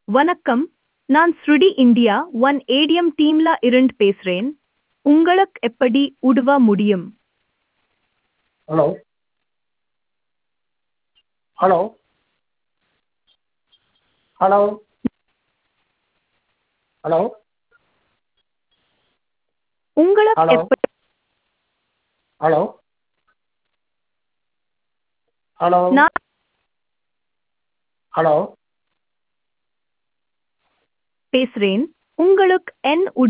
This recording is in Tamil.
வணக்கம் நான் ஸ்ருடி இந்தியா ஒன் ஏடிஎம் டீம்ல இருந்து பேசுறேன் உங்களுக்கு எப்படி உதவ முடியும் ஹலோ ஹலோ ஹலோ ஹலோ உங்களுக்கு Hello. எப்படி ஹலோ ஹலோ நான் ஹலோ பேசுறேன் உங்களுக்கு என்